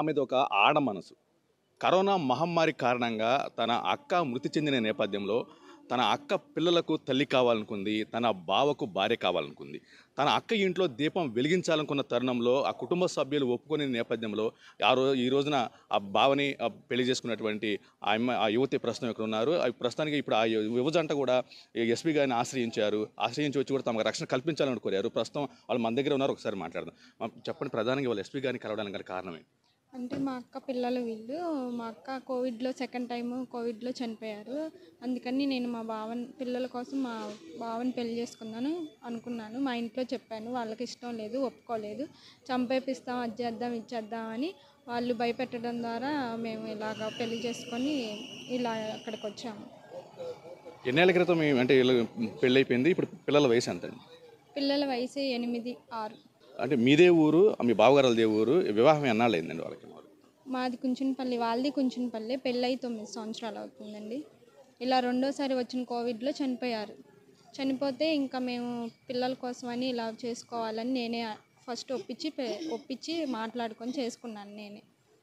ఆమెది ఒక ఆడ మనసు కరోనా మహమ్మారి కారణంగా తన అక్క మృతి చెందిన నేపథ్యంలో తన అక్క పిల్లలకు తల్లి కావాలనుకుంది తన బావకు భార్య కావాలనుకుంది తన అక్క ఇంట్లో దీపం వెలిగించాలనుకున్న తరుణంలో ఆ కుటుంబ సభ్యులు ఒప్పుకునే నేపథ్యంలో ఆ రో ఈ రోజున ఆ బావని ఆ పెళ్లి చేసుకున్నటువంటి ఆ అమ్మాయి ఆ యువతి ప్రస్తుతం ఇక్కడ ఉన్నారు ఆ ప్రస్తుతానికి ఇప్పుడు ఆ యు- యువజంట కూడా ఎస్పీ గారిని ఆశ్రయించారు ఆశ్రయించి వచ్చి కూడా తమకు రక్షణ కల్పించాలని కోరారు ప్రస్తుతం వాళ్ళు మన దగ్గర ఉన్నారు ఒకసారి మాట్లాడదాం మా- చెప్పండి ప్రధానంగా వాళ్ళు ఎస్పీ గారిని కలవడానికి గల కారణమే అంటే మా అక్క పిల్లలు వీళ్ళు మా అక్క కోవిడ్లో సెకండ్ టైం కోవిడ్లో చనిపోయారు అందుకని నేను మా బావన్ పిల్లల కోసం మా బావని పెళ్లి చేసుకుందాను అనుకున్నాను మా ఇంట్లో చెప్పాను వాళ్ళకి ఇష్టం లేదు ఒప్పుకోలేదు చంపేపిస్తాం అది చేద్దాం ఇది చేద్దాం అని వాళ్ళు భయపెట్టడం ద్వారా మేము ఇలాగ పెళ్లి చేసుకొని ఇలా అక్కడికి వచ్చాము ఎన్నేళ్ల క్రితం మీ- అంటే వీళ్ళు పెళ్ళి అయిపోయింది ఇప్పుడు పిల్లల వయసు ఎంత అండి పిల్లల వయసు ఎనిమిది ఆరు అంటే మీదే ఊరు మీ బావగారులదే ఊరు వివాహం ఎన్నాళ్ళు అయిందండి వాళ్ళకి మాది కుంచునపల్లి వాళ్ళది కుంచునపల్లి పెళ్ళై తొమ్మిది సంవత్సరాలు అవుతుందండి ఇలా రెండోసారి వచ్చిన కోవిడ్లో చనిపోయారు చనిపోతే ఇంకా మేము పిల్లల కోసమని ఇలా చేసుకోవాలని నేనే ఫస్ట్ ఒప్పించి పె- ఒప్పించి మాట్లాడుకొని చేసుకున్నాను నేనే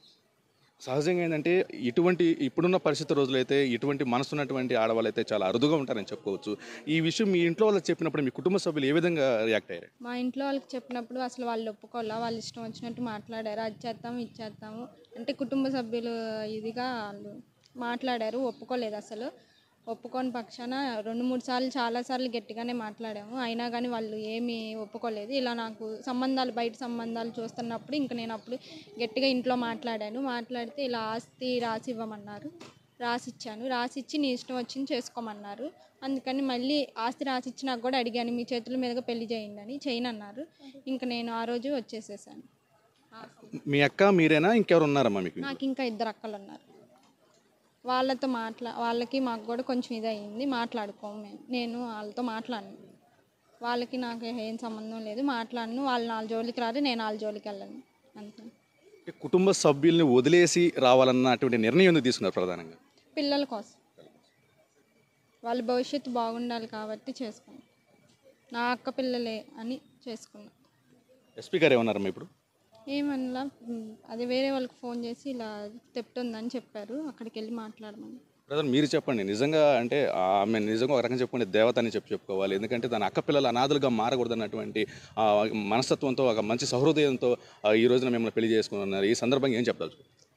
సహజంగా ఏంటంటే ఇటువంటి ఇప్పుడున్న పరిస్థితి రోజులైతే ఇటువంటి మనసున్నటువంటి ఆడవాళ్ళు అయితే చాలా అరుదుగా ఉంటారని చెప్పుకోవచ్చు ఈ విషయం మీ ఇంట్లో వాళ్ళకి చెప్పినప్పుడు మీ కుటుంబ సభ్యులు ఏ విధంగా రియాక్ట్ అయ్యారు మా ఇంట్లో వాళ్ళకి చెప్పినప్పుడు అసలు వాళ్ళు ఒప్పుకోవాలా వాళ్ళు ఇష్టం వచ్చినట్టు మాట్లాడారు అది చేస్తాము ఇది చేస్తాము అంటే కుటుంబ సభ్యులు ఇదిగా వాళ్ళు మాట్లాడారు ఒప్పుకోలేదు అసలు ఒప్పుకోని పక్షాన రెండు మూడు సార్లు చాలాసార్లు గట్టిగానే మాట్లాడాము అయినా కానీ వాళ్ళు ఏమీ ఒప్పుకోలేదు ఇలా నాకు సంబంధాలు బయట సంబంధాలు చూస్తున్నప్పుడు ఇంక నేను అప్పుడు గట్టిగా ఇంట్లో మాట్లాడాను మాట్లాడితే ఇలా ఆస్తి రాసి ఇవ్వమన్నారు రాసిచ్చాను రాసిచ్చి నీ ఇష్టం వచ్చింది చేసుకోమన్నారు అందుకని మళ్ళీ ఆస్తి రాసిచ్చి నాకు కూడా అడిగాను మీ చేతుల మీదుగా పెళ్లి చేయండి అని చేయనన్నారు ఇంకా నేను ఆ రోజు వచ్చేసేసాను మీ అక్క మీరేనా ఇంకెవరు ఉన్నారమ్మా మీకు నాకు ఇంకా ఇద్దరు అక్కలు ఉన్నారు వాళ్ళతో మాట్లా వాళ్ళకి మాకు కూడా కొంచెం ఇది అయింది మాట్లాడుకోము మేము నేను వాళ్ళతో మాట్లాడను వాళ్ళకి నాకు ఏం సంబంధం లేదు మాట్లాడను వాళ్ళు నాలుగు జోలికి రారు నేను నాలుగు జోలికి వెళ్ళను అంతే అంటే కుటుంబ సభ్యుల్ని వదిలేసి రావాలన్నటువంటి నిర్ణయం ఎందుకు తీసుకున్నారు ప్రధానంగా పిల్లల కోసం వాళ్ళ భవిష్యత్తు బాగుండాలి కాబట్టి చేసుకున్నాను నా అక్క పిల్లలే అని చేసుకున్నా ఎస్పీ గారు ఏమన్నారమ్మా ఇప్పుడు ఏమన్నా ఉమ్, అది వేరే వాళ్ళకి ఫోన్ చేసి ఇలా తెప్తుందని చెప్పారు అక్కడికి వెళ్ళి మాట్లాడమని బ్రదర్ మీరు చెప్పండి నిజంగా అంటే ఆమె నిజంగా ఒక రకంగా చెప్పుకుంటే దేవత అని చెప్పి చెప్పుకోవాలి ఎందుకంటే తన అక్క పిల్లలు అనాథలుగా మారకూడదన్నటువంటి ఆ, మనస్తత్వంతో ఒక మంచి సహృదయంతో ఆ, ఈ రోజున మిమ్మల్ని పెళ్లి చేసుకున్నారు ఈ సందర్భంగా ఏం చెప్తారు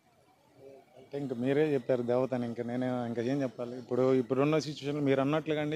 అంటే ఇంక మీరే చెప్పారు దేవతని ఇంకా నేనే ఇంకా ఏం చెప్పాలి ఇప్పుడు ఇప్పుడున్న సిచ్యువేషన్ మీరు అన్నట్లుగండి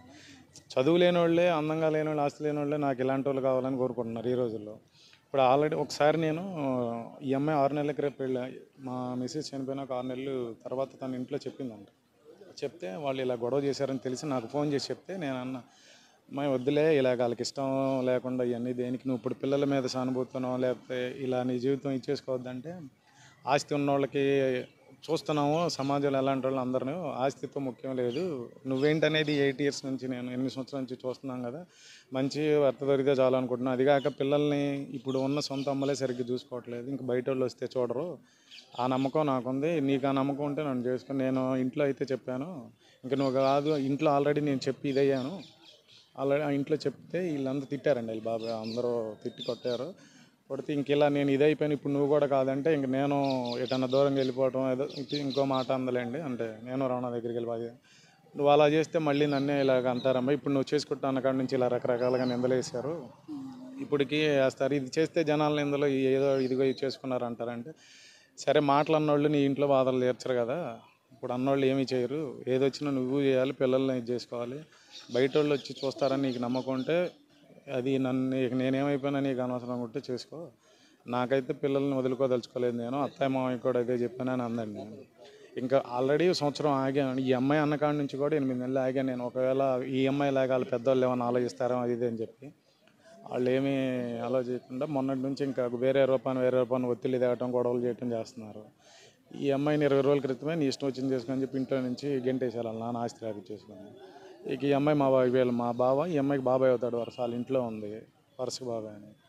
చదువు లేని వాళ్ళే అందంగా లేని వాళ్ళు ఆస్తి లేని వాళ్ళే నాకు ఇలాంటి వాళ్ళు కావాలని కోరుకుంటున్నారు ఈ రోజుల్లో ఇప్పుడు ఆల్రెడీ ఒకసారి నేను ఈ అమ్మాయి ఆరు నెలల క్రితం పెళ్ళి మా మిస్సెస్ చనిపోయిన ఒక ఆరు నెలలు తర్వాత తన ఇంట్లో చెప్పిందంట చెప్తే వాళ్ళు ఇలా గొడవ చేశారని తెలిసి నాకు ఫోన్ చేసి చెప్తే నేను అన్న అమ్మాయి వద్దులే ఇలా వాళ్ళకి ఇష్టం లేకుండా ఇవన్నీ దేనికి నువ్వు ఇప్పుడు పిల్లల మీద సానుభూతున్నావు లేకపోతే ఇలా నీ జీవితం ఇచ్చేసుకోవద్దంటే ఆస్తి ఉన్న వాళ్ళకి చూస్తున్నాము సమాజంలో ఎలాంటి వాళ్ళు అందరూ ఆస్తితో ముఖ్యం లేదు నువ్వేంటనేది ఎయిట్ ఇయర్స్ నుంచి నేను ఎనిమిది సంవత్సరాల నుంచి చూస్తున్నాం కదా మంచి భర్త దొరికితే చాలు అనుకుంటున్నాను అది కాక పిల్లల్ని ఇప్పుడు ఉన్న సొంత అమ్మలే సరిగ్గా చూసుకోవట్లేదు ఇంక బయట వాళ్ళు వస్తే చూడరు ఆ నమ్మకం నాకుంది నీకు ఆ నమ్మకం ఉంటే నన్ను చేసుకుని నేను ఇంట్లో అయితే చెప్పాను ఇంకా నువ్వు కాదు ఇంట్లో ఆల్రెడీ నేను చెప్పి ఇదయ్యాను ఆల్రెడీ ఆ ఇంట్లో చెప్తే వీళ్ళందరూ తిట్టారండి వీళ్ళు బాబాయ్ అందరూ తిట్టి కొట్టారు కొడితే ఇంక ఇలా నేను ఇది అయిపోయాను ఇప్పుడు నువ్వు కూడా కాదంటే ఇంక నేను ఎటన్నా దూరంగా వెళ్ళిపోవటం ఏదో ఇంక- ఇంకో మాట అందలేండి అంటే నేను రమణ దగ్గరికి వెళ్ళిపోయి నువ్వు అలా చేస్తే మళ్ళీ నన్నే ఇలాగ అంటారమ్మా ఇప్పుడు నువ్వు చేసుకుంటా అన్న కాడి నుంచి ఇలా రకరకాలుగా నిందలేశారు ఇప్పటికి వేస్తారు ఇది చేస్తే జనాల నిందలు ఏదో ఇదిగో ఇది చేసుకున్నారు అంటారంటే సరే మాటలు అన్నోళ్ళు నీ ఇంట్లో బాధలు తీర్చరు కదా ఇప్పుడు అన్నోళ్ళు ఏమీ చేయరు ఏది వచ్చినా నువ్వు చేయాలి పిల్లల్ని ఇది చేసుకోవాలి బయట వాళ్ళు వచ్చి చూస్తారని నీకు నమ్మకం ఉంటే అది నన్ను ఇక నేనేమైపోయినా నీకు అనవసరం ఉంటే చేసుకో నాకైతే పిల్లల్ని వదులుకోదలుచుకోలేదు నేను అత్తయ్య మామయ్య కూడా అదే చెప్పానని అందండి ఇంకా ఆల్రెడీ సంవత్సరం ఆగాను ఈ అమ్మాయి అన్న కాడి నుంచి కూడా ఎనిమిది నెలలు ఆగాను నేను ఒకవేళ ఈ అమ్మాయి లాగా వాళ్ళ పెద్దవాళ్ళు ఏమైనా ఆలోచిస్తారో అది ఇది అని చెప్పి వాళ్ళు ఏమీ ఆలోచించకుండా మొన్నటి నుంచి ఇంకా వేరే రూపాన్ని వేరే రూపాన్ని ఒత్తిడి తేవటం గొడవలు చేయటం చేస్తున్నారు ఈ అమ్మాయిని ఇరవై రోజుల క్రితమే నీ ఇష్టం వచ్చింది చేసుకొని చెప్పి ఇంట్లో నుంచి గెంటేసారు వాళ్ళ నాన్న ఆస్తి రాకి చేసుకొని ఇక ఈ అమ్మాయి మా బాబాయ్ వీళ్ళు మా బావ ఈ అమ్మాయికి బాబాయ్ అవుతాడు వరుస వాళ్ళ ఇంట్లో ఉంది వరుస బాబాయ్ అని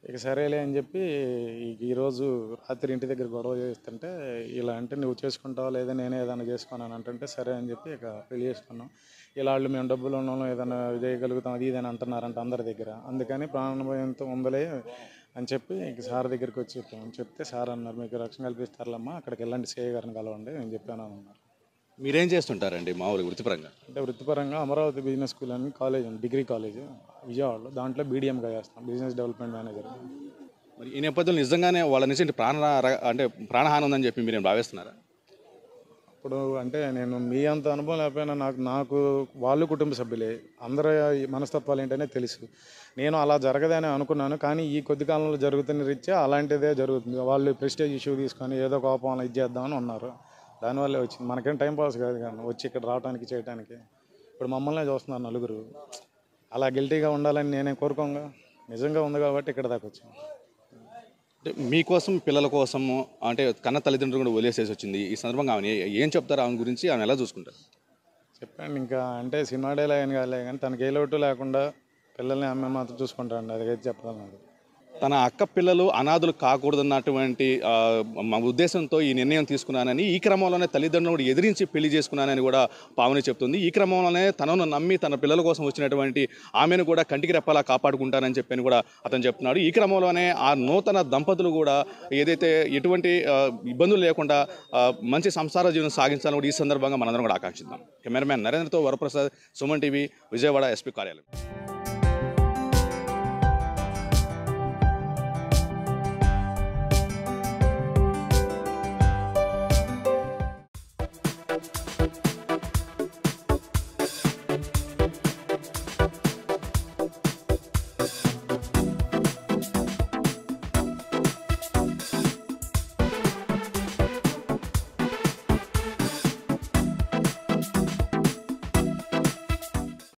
ఇక సరేలే అని చెప్పి ఈ- ఈరోజు రాత్రి ఇంటి దగ్గర గొడవ చేస్తుంటే ఇలా అంటే నువ్వు చేసుకుంటావా లేదా నేనే ఏదైనా చేసుకున్నాను అంటుంటే సరే అని చెప్పి ఇక పెళ్లి చేసుకున్నాం ఇలా వాళ్ళు మేము డబ్బులు ఉన్నాం ఏదైనా చేయగలుగుతాం అది ఇది అని అంటున్నారంట అందరి దగ్గర అందుకని ప్రాణభయంతో ఉందలే అని చెప్పి ఇక సార్ దగ్గరికి వచ్చి చెప్పాము చెప్తే సార్ అన్నారు మీకు రక్షణ కల్పిస్తారులమ్మా అక్కడికి వెళ్ళండి సేయ గారిని కలవండి నేను చెప్పాను అని అన్నారు మీరేం చేస్తుంటారండి మామూలు వృత్తిపరంగా అంటే వృత్తిపరంగా అమరావతి బిజినెస్ స్కూల్ అని కాలేజ్ ఉంది డిగ్రీ కాలేజ్ విజయవాడలో దాంట్లో బీడిఎంగా చేస్తాం బిజినెస్ డెవలప్మెంట్ మేనేజర్ మరి ఈ నేపథ్యంలో నిజంగానే వాళ్ళ నుంచి ప్రాణ అంటే ప్రాణహాని ఉందని చెప్పి మీరు భావిస్తున్నారా ఇప్పుడు అంటే నేను మీ అంత అనుభవం లేకపోయినా నాకు నాకు వాళ్ళు కుటుంబ సభ్యులే అందరి మనస్తత్వాలు ఏంటనే తెలుసు నేను అలా జరగదని అనుకున్నాను కానీ ఈ కొద్ది కాలంలో జరుగుతున్న రీత్యా అలాంటిదే జరుగుతుంది వాళ్ళు ప్రెస్టేజ్ ఇష్యూ తీసుకొని ఏదో కోపం ఇది చేద్దామని ఉన్నారు దానివల్లే వచ్చింది మనకేం టైం పాస్ కాదు కానీ వచ్చి ఇక్కడ రావడానికి చేయడానికి ఇప్పుడు మమ్మల్నే చూస్తున్నారు నలుగురు అలా గిల్టీగా ఉండాలని నేనే కోరుకోంగా నిజంగా ఉంది కాబట్టి ఇక్కడ దాకా వచ్చాను అంటే మీకోసం పిల్లల కోసము అంటే కన్న తల్లిదండ్రులు కూడా వదిలేసేసి వచ్చింది ఈ సందర్భంగా ఆమె ఏ- ఏం చెప్తారు ఆమె గురించి ఆమె ఎలా చూసుకుంటారు చెప్పండి ఇంకా అంటే సినిమా డైలాగ్ అని కాలే కానీ తనకి ఏ లోటు లేకుండా పిల్లల్ని అమ్మాయి మాత్రం చూసుకుంటారండి అదిగైతే చెప్పాలి నాకు తన అక్క పిల్లలు అనాథులు కాకూడదన్నటువంటి ఆ, మా ఉద్దేశంతో ఈ నిర్ణయం తీసుకున్నానని ఈ క్రమంలోనే తల్లిదండ్రులు కూడా ఎదిరించి పెళ్లి చేసుకున్నానని కూడా పావని చెప్తుంది ఈ క్రమంలోనే తనను నమ్మి తన పిల్లల కోసం వచ్చినటువంటి ఆమెను కూడా కంటికి రెప్పలా కాపాడుకుంటానని చెప్పని కూడా అతను చెప్తున్నాడు ఈ క్రమంలోనే ఆ నూతన దంపతులు కూడా ఏదైతే ఎటువంటి ఆ, ఇబ్బందులు లేకుండా ఆ, మంచి సంసార జీవనం సాగించాలని కూడా ఈ సందర్భంగా మనందరం కూడా ఆకాంక్షిద్దాం కెమెరామ్యాన్ నరేంద్రతో వరప్రసాద్ సుమన్ టీవీ విజయవాడ ఎస్పీ కార్యాలయం